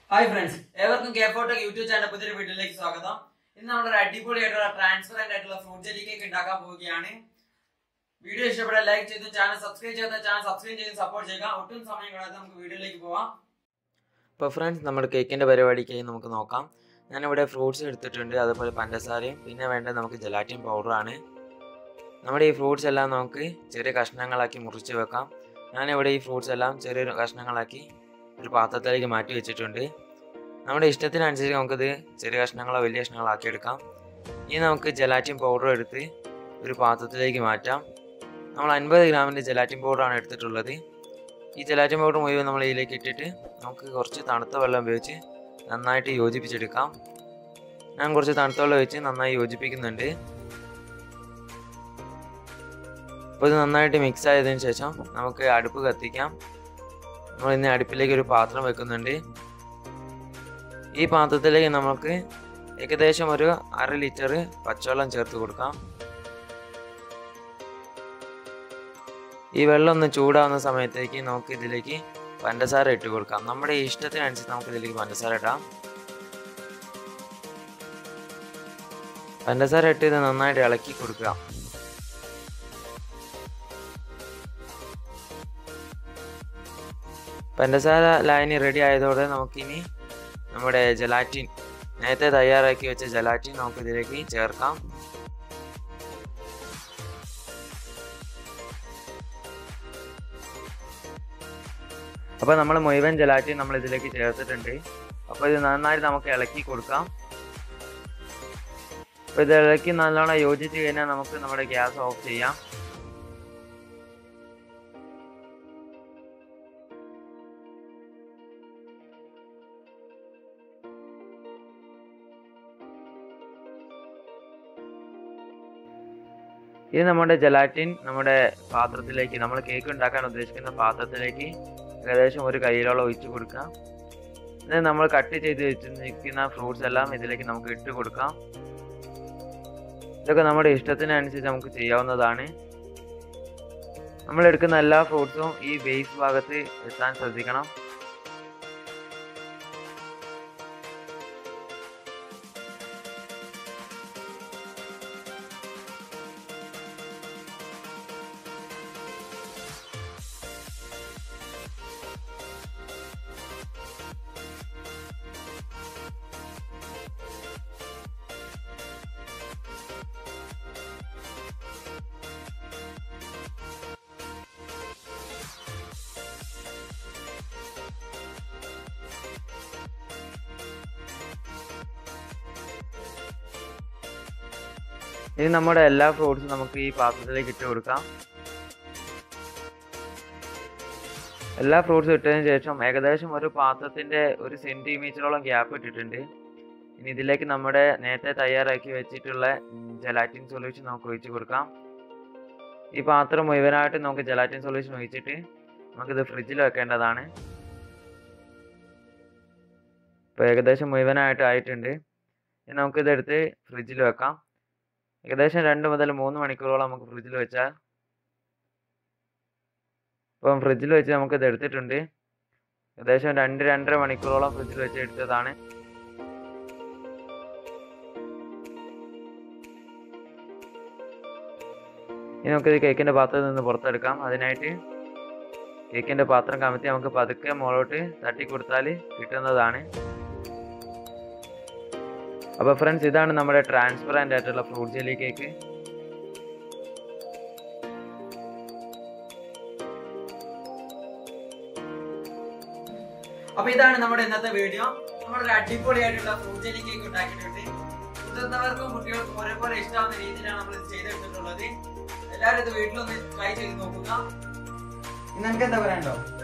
hi friends ഏവർക്കും K photo YouTube channel പുതിയൊരു വീഡിയോയിലേക്ക് സ്വാഗതം ഇന്ന് നമ്മളൊരു അടിപൊളിയായിട്ടുള്ള ട്രാൻസ്പെറന്റ് ആയിട്ടുള്ള ഫ്രൂട്ട് ജെല്ലി കേക്ക് ഉണ്ടാക്കാൻ പോവുകയാണ് വീഡിയോ ഇഷ്ടപ്പെട്ടാൽ ലൈക്ക് ചെയ്തു ചാനൽ സബ്സ്ക്രൈബ് ചെയ്ത ചാനൽ സബ്സ്ക്രൈബ് ചെയ്ത് സപ്പോർട്ട് ചെയ്യുക ഒട്ടും സമയം കൂടാതെ നമുക്ക് വീഡിയോയിലേക്ക് പോവാം ഇപ്പോൾ ഫ്രണ്ട്സ് നമ്മുടെ കേക്കിൻ്റെ പരിപാടിക്കായി നമുക്ക് നോക്കാം ഞാനിവിടെ ഫ്രൂട്ട്സ് എടുത്തിട്ടുണ്ട് അതുപോലെ പഞ്ചസാരയും പിന്നെ വേണ്ടത് നമുക്ക് ജലാറ്റിൻ പൗഡറാണ് നമ്മുടെ ഈ ഫ്രൂട്ട്സ് എല്ലാം നമുക്ക് ചെറിയ കഷ്ണങ്ങളാക്കി മുറിച്ച് വെക്കാം ഞാനിവിടെ ഈ ഫ്രൂട്ട്സ് എല്ലാം ചെറിയ കഷ്ണങ്ങളാക്കി ഒരു പാത്രത്തിലേക്ക് മാറ്റി വെച്ചിട്ടുണ്ട് നമ്മുടെ ഇഷ്ടത്തിനനുസരിച്ച് നമുക്കിത് ചെറിയ കഷ്ണങ്ങളോ വലിയ കഷ്ണങ്ങളോ ആക്കി എടുക്കാം ഇനി നമുക്ക് ജലാറ്റിൻ പൗഡർ എടുത്ത് ഒരു പാത്രത്തിലേക്ക് മാറ്റാം നമ്മൾ അൻപത് ഗ്രാമിൻ്റെ ജലാറ്റിൻ പൗഡറാണ് എടുത്തിട്ടുള്ളത് ഈ ജലാറ്റിൻ പൗഡർ മുഴുവൻ നമ്മൾ ഇതിലേക്ക് ഇട്ടിട്ട് നമുക്ക് കുറച്ച് തണുത്ത വെള്ളം ഉപയോഗിച്ച് നന്നായിട്ട് യോജിപ്പിച്ചെടുക്കാം ഞാൻ കുറച്ച് തണുത്ത വെള്ളം ഒഴിച്ച് നന്നായി യോജിപ്പിക്കുന്നുണ്ട് അപ്പോൾ ഇത് നന്നായിട്ട് മിക്സ് ആയതിനു ശേഷം നമുക്ക് അടുപ്പ് കത്തിക്കാം നമ്മൾ ഇന്ന് അടുപ്പിലേക്ക് ഒരു പാത്രം വെക്കുന്നുണ്ട് ഈ പാത്രത്തിലേക്ക് നമുക്ക് ഏകദേശം ഒരു അര ലിറ്റർ പച്ചവെള്ളം ചേർത്ത് കൊടുക്കാം ഈ വെള്ളം ഒന്ന് ചൂടാവുന്ന സമയത്തേക്ക് നമുക്ക് ഇതിലേക്ക് പഞ്ചസാര ഇട്ട് കൊടുക്കാം നമ്മുടെ ഇഷ്ടത്തിനനുസരിച്ച് നമുക്ക് ഇതിലേക്ക് പഞ്ചസാര ഇടാം പഞ്ചസാര ഇട്ട് ഇത് നന്നായിട്ട് ഇളക്കി കൊടുക്കുക പഞ്ചസാര ലായനി റെഡി ആയതോടെ നമുക്കിനി നമ്മുടെ ജലാറ്റിൻ നേരത്തെ തയ്യാറാക്കി വെച്ച ജലാറ്റിൻ നമുക്ക് ഇതിലേക്ക് ചേർക്കാം അപ്പോൾ നമ്മൾ മുഴുവൻ ജലാറ്റിൻ നമ്മൾ ഇതിലേക്ക് ചേർത്തിട്ടുണ്ട് അപ്പോൾ ഇത് നന്നായിട്ട് നമുക്ക് ഇളക്കി കൊടുക്കാം അപ്പോൾ ഇത് ഇളക്കി നല്ലോണം യോജിച്ച് കഴിഞ്ഞാൽ നമുക്ക് നമ്മുടെ ഗ്യാസ് ഓഫ് ചെയ്യാം ഇത് നമ്മുടെ ജലാറ്റിൻ നമ്മുടെ പാത്രത്തിലേക്ക് നമ്മൾ കേക്ക് ഉണ്ടാക്കാൻ ഉദ്ദേശിക്കുന്ന പാത്രത്തിലേക്ക് ഏകദേശം ഒരു കയ്യിലോളം ഒഴിച്ചു കൊടുക്കാം ഇത് നമ്മൾ കട്ട് ചെയ്ത് വെച്ചിരിക്കുന്ന ഫ്രൂട്ട്സ് എല്ലാം ഇതിലേക്ക് നമുക്ക് ഇട്ട് കൊടുക്കാം ഇതൊക്കെ നമ്മുടെ ഇഷ്ടത്തിനനുസരിച്ച് നമുക്ക് ചെയ്യാവുന്നതാണ് നമ്മൾ എടുക്കുന്ന എല്ലാ ഫ്രൂട്ട്സും ഈ ബേസ് ഭാഗത്ത് എത്താൻ ശ്രദ്ധിക്കണം ഇനി നമ്മുടെ എല്ലാ ഫ്രൂട്ട്സും നമുക്ക് ഈ പാത്രത്തിലേക്ക് ഇട്ട് കൊടുക്കാം എല്ലാ ഫ്രൂട്ട്സും ഇട്ടതിന് ശേഷം ഏകദേശം ഒരു പാത്രത്തിന്റെ ഒരു സെന്റിമീറ്ററോളം ഗ്യാപ്പ് ഇട്ടിട്ടുണ്ട് ഇനി ഇതിലേക്ക് നമ്മുടെ നേരത്തെ തയ്യാറാക്കി വെച്ചിട്ടുള്ള ജലാറ്റിൻ സൊല്യൂഷൻ നമുക്ക് ഒഴിച്ചു കൊടുക്കാം ഈ പാത്രം മുഴുവനായിട്ട് നമുക്ക് ജലാറ്റിൻ സൊല്യൂഷൻ ഒഴിച്ചിട്ട് നമുക്കിത് ഫ്രിഡ്ജിൽ വെക്കേണ്ടതാണ് ഇപ്പോൾ ഏകദേശം മുഴുവനായിട്ട് ആയിട്ടുണ്ട് ഇനി നമുക്കിത് എടുത്ത് ഫ്രിഡ്ജിൽ വെക്കാം ഏകദേശം രണ്ട് മുതൽ മൂന്ന് മണിക്കൂറോളം നമുക്ക് ഫ്രിഡ്ജിൽ വെച്ചാൽ ഇപ്പം ഫ്രിഡ്ജിൽ വെച്ച് നമുക്ക് ഇത് എടുത്തിട്ടുണ്ട് ഏകദേശം രണ്ട് രണ്ടര മണിക്കൂറോളം ഫ്രിഡ്ജിൽ വെച്ച് എടുത്തതാണ് ഇനി നമുക്ക് കേക്കിൻ്റെ പാത്രത്തിൽ നിന്ന് പുറത്തെടുക്കാം അതിനായിട്ട് കേക്കിൻ്റെ പാത്രം കമത്തി നമുക്ക് പതുക്കെ മുകളോട്ട് തട്ടി കൊടുത്താൽ കിട്ടുന്നതാണ് അപ്പോൾ ഫ്രണ്ട്സ് ഇതാണ് നമ്മുടെ ട്രാൻസ്പെറൻ്റ് ആയിട്ടുള്ള ഫ്രൂട്ട് ജെല്ലി കേക്ക് അപ്പൊ ഇതാണ് നമ്മുടെ ഇന്നത്തെ വീഡിയോ നമ്മളൊരു അടിപൊളിയായിട്ടുള്ള ഫ്രൂട്ട് ജെല്ലി കേക്ക് ഉണ്ടാക്കിയിട്ടുണ്ട് മുതിർന്നവർക്കും കുട്ടികൾക്കും ഒരേപോലെ ഇഷ്ടമാവുന്ന രീതിയിലാണ് നമ്മൾ ഇത് ചെയ്തെടുത്തിട്ടുള്ളത് എല്ലാവരും ഇത് വീട്ടിലൊന്ന് ട്രൈ ചെയ്ത് നോക്കുക ഇന്ന് എനിക്ക് എന്താ പറയാനുണ്ടോ